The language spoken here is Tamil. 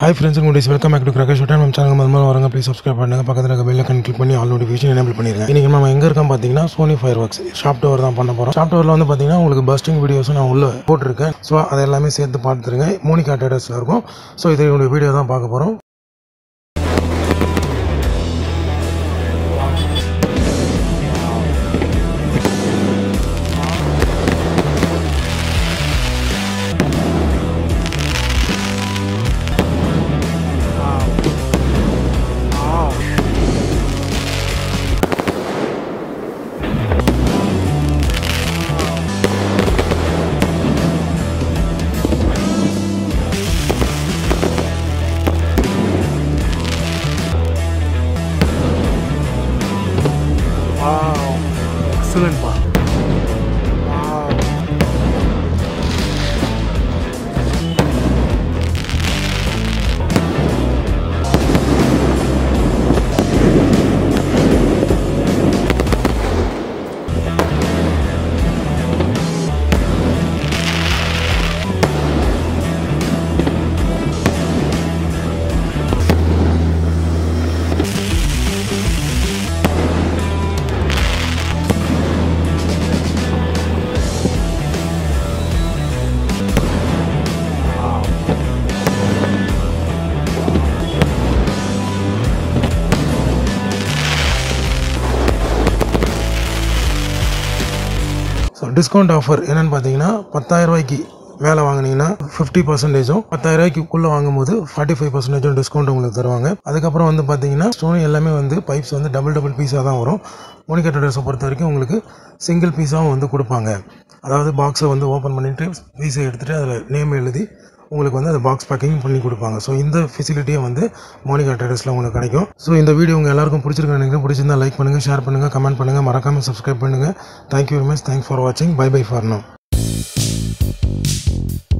ஹாய் ஃப்ரெண்ட்ஸ் உங்களுடைய வெல்கம் பேக் டு கிரகேஷ் விட்டா நம்ம சேனல் முதல்ல வரங்க ப்ளீஸ் சப்ஸ்கிரைப் பண்ணுங்க பக்கத்தில் இருக்க பெல்ல கன் கிளிக் பண்ணி ஆல் நோட்டிஃபிகேஷன் எனேபிள் பண்ணிருங்க இன்னைக்கு நம்ம எங்க இருக்கோம் பார்த்தீங்கன்னா Sony fireworks shop tower தான் பண்ண போறோம் ஷாப் டவரில் வந்து பார்த்தீங்கன்னா உங்களுக்கு பஸ்டிங் வீடியோஸும் நான் உள்ள போட்டிருக்கேன் ஸோ அதை எல்லாமே சேர்த்து பார்த்துருங்க மோனிகா டேட்டர்ஸில் இருக்கும் ஸோ இதை என்னுடைய வீடியோ தான் பார்க்க போகிறோம் Wow. Excellent, wow. Wow. So discount offer என்னன்னு பார்த்தீங்கன்னா பத்தாயிரம் ரூபாய்க்கு மேலே வாங்குனீங்கன்னா ஃபிஃப்டி பர்சன்டேஜும் பத்தாயிரம் ரூபாய்க்குள்ளே வாங்கும்போது ஃபார்ட்டி ஃபைவ் பர்சன்டேஜும் டிஸ்கவுண்ட் உங்களுக்கு தருவாங்க அதுக்கப்புறம் வந்து பார்த்தீங்கன்னா ஸ்டோன் எல்லாமே வந்து பைப்ஸ் வந்து டபுள் டபுள் பீஸாக தான் வரும் மோனிகா ட்ரேடர்ஸை பொறுத்த வரைக்கும் உங்களுக்கு சிங்கிள் பீஸாகவும் வந்து கொடுப்பாங்க அதாவது பாக்ஸை வந்து ஓப்பன் பண்ணிவிட்டு பீஸை எடுத்துகிட்டு அதில் நேம் எழுதி உங்களுக்கு வந்து அந்த பாக்ஸ் பேக்கிங் பண்ணி கொடுப்பாங்க ஸோ இந்த ஃபெசிலிட்டியை வந்து மோனிகா ட்ரேடர்ஸில் உங்களுக்கு கிடைக்கும் ஸோ இந்த வீடியோ உங்கள் எல்லாருக்கும் பிடிச்சிருக்கு நினைக்கிறேன் பிடிச்சிருந்தா லைக் பண்ணுங்கள் ஷேர் பண்ணுங்கள் கமெண்ட் பண்ணுங்கள் மறக்காமல் சப்ஸ்கிரைப் பண்ணுங்கள் thank you very much thanks for வாட்சிங் பை பை ஃபார் நோ